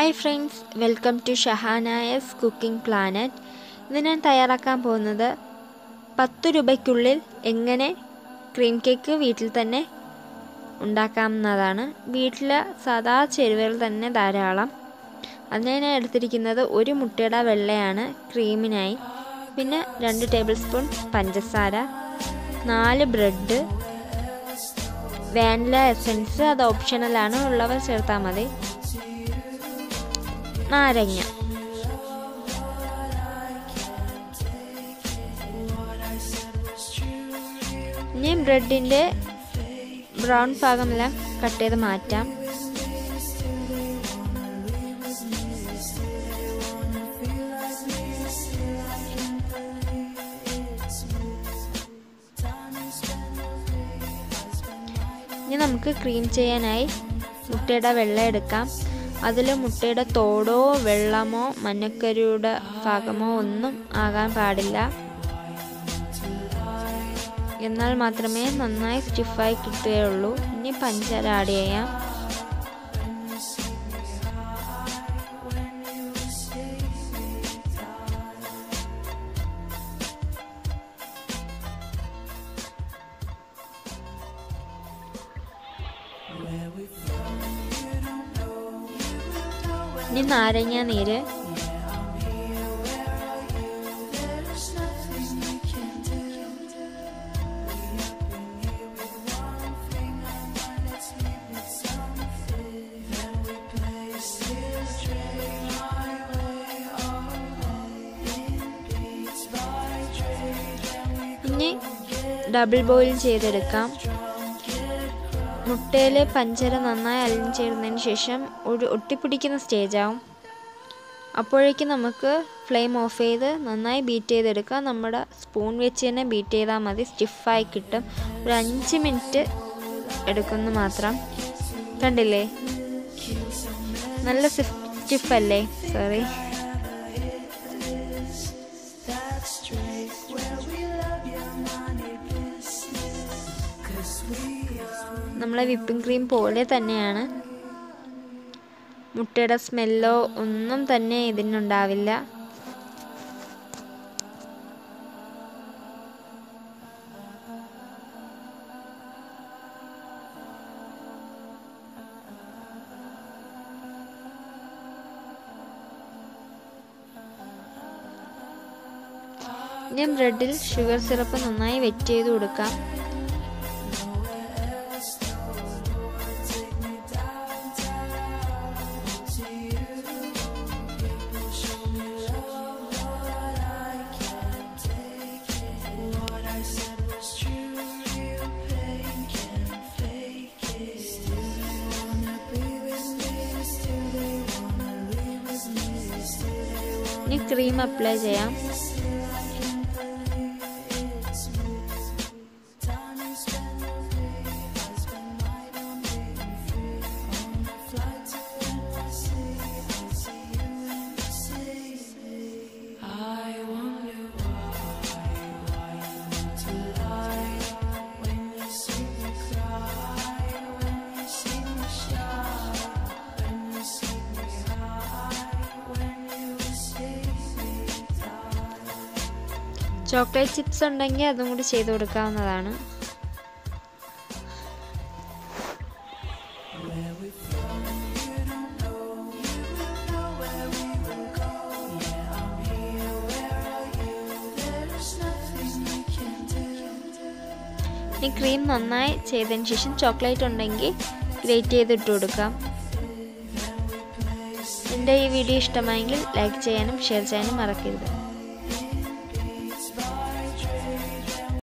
hi friends welcome to Shahana's cooking planet ഇന്ന് ഞാൻ തയ്യാറാക്കാൻ പോകുന്നത് പത്ത് രൂപയ്ക്കുള്ളിൽ എങ്ങനെ ക്രീം കേക്ക് വീട്ടിൽ തന്നെ ഉണ്ടാക്കാവുന്നതാണ് വീട്ടിൽ സാധാ ചേരുവകൾ തന്നെ ധാരാളം അതിന് ഞാൻ എടുത്തിരിക്കുന്നത് ഒരു മുട്ടയുടെ വെള്ളയാണ് ക്രീമിനായി പിന്നെ രണ്ട് ടേബിൾ സ്പൂൺ പഞ്ചസാര നാല് ബ്രെഡ് വാനില എസൻസ് അത് ഓപ്ഷണലാണ് ഉള്ളവർ ചേർത്താൽ മതി നാരങ്ങ ഇനി ബ്രെഡിൻ്റെ ബ്രൗൺ ഭാഗമെല്ലാം കട്ട് ചെയ്ത് മാറ്റാം ഇനി നമുക്ക് ക്രീം ചെയ്യാനായി മുട്ടയുടെ വെള്ളം എടുക്കാം അതിൽ മുട്ടയുടെ തോടോ വെള്ളമോ മഞ്ഞക്കരിയുടെ ഭാഗമോ ഒന്നും ആകാൻ പാടില്ല എന്നാൽ മാത്രമേ നന്നായി സ്റ്റിഫായി കിട്ടുകയുള്ളൂ ഇനി പഞ്ചാര ആഡ് ചെയ്യാം ഇനി നാരങ്ങ നീര് ഇനി ഡബിൾ ബോയിൽ ചെയ്തെടുക്കാം മുട്ടയിൽ പഞ്ചര നന്നായി അലിഞ്ഞു ചേർന്നതിന് ശേഷം ഒരു ഒട്ടിപ്പിടിക്കുന്ന സ്റ്റേജാവും അപ്പോഴേക്കും നമുക്ക് ഫ്ലെയിം ഓഫ് ചെയ്ത് നന്നായി ബീറ്റ് ചെയ്തെടുക്കാം നമ്മുടെ സ്പൂൺ വെച്ച് തന്നെ ബീറ്റ് ചെയ്താൽ മതി സ്റ്റിഫായി കിട്ടും ഒരു അഞ്ച് മിനിറ്റ് എടുക്കുന്നു മാത്രം കണ്ടില്ലേ നല്ല സ്റ്റിഫല്ലേ സോറി നമ്മളെ വിപ്പിംഗ് ക്രീം പോലെ തന്നെയാണ് മുട്ടയുടെ സ്മെല്ലോ ഒന്നും തന്നെ ഇതിനുണ്ടാവില്ല ഇനി ബ്രെഡിൽ ഷുഗർ സിറപ്പ് നന്നായി വെറ്റ് ചെയ്ത് കൊടുക്കാം ഇനി ക്രീം അപ്ലൈ ചെയ്യാം ചോക്ലേറ്റ് ചിപ്സ് ഉണ്ടെങ്കിൽ അതും കൂടി ചെയ്ത് കൊടുക്കാവുന്നതാണ് ഈ ക്രീം നന്നായി ചെയ്തതിന് ശേഷം ചോക്ലേറ്റ് ഉണ്ടെങ്കിൽ ഗ്രേറ്റ് ചെയ്തിട്ട് കൊടുക്കാം എൻ്റെ ഈ വീഡിയോ ഇഷ്ടമായെങ്കിൽ ലൈക്ക് ചെയ്യാനും ഷെയർ ചെയ്യാനും മറക്കരുത്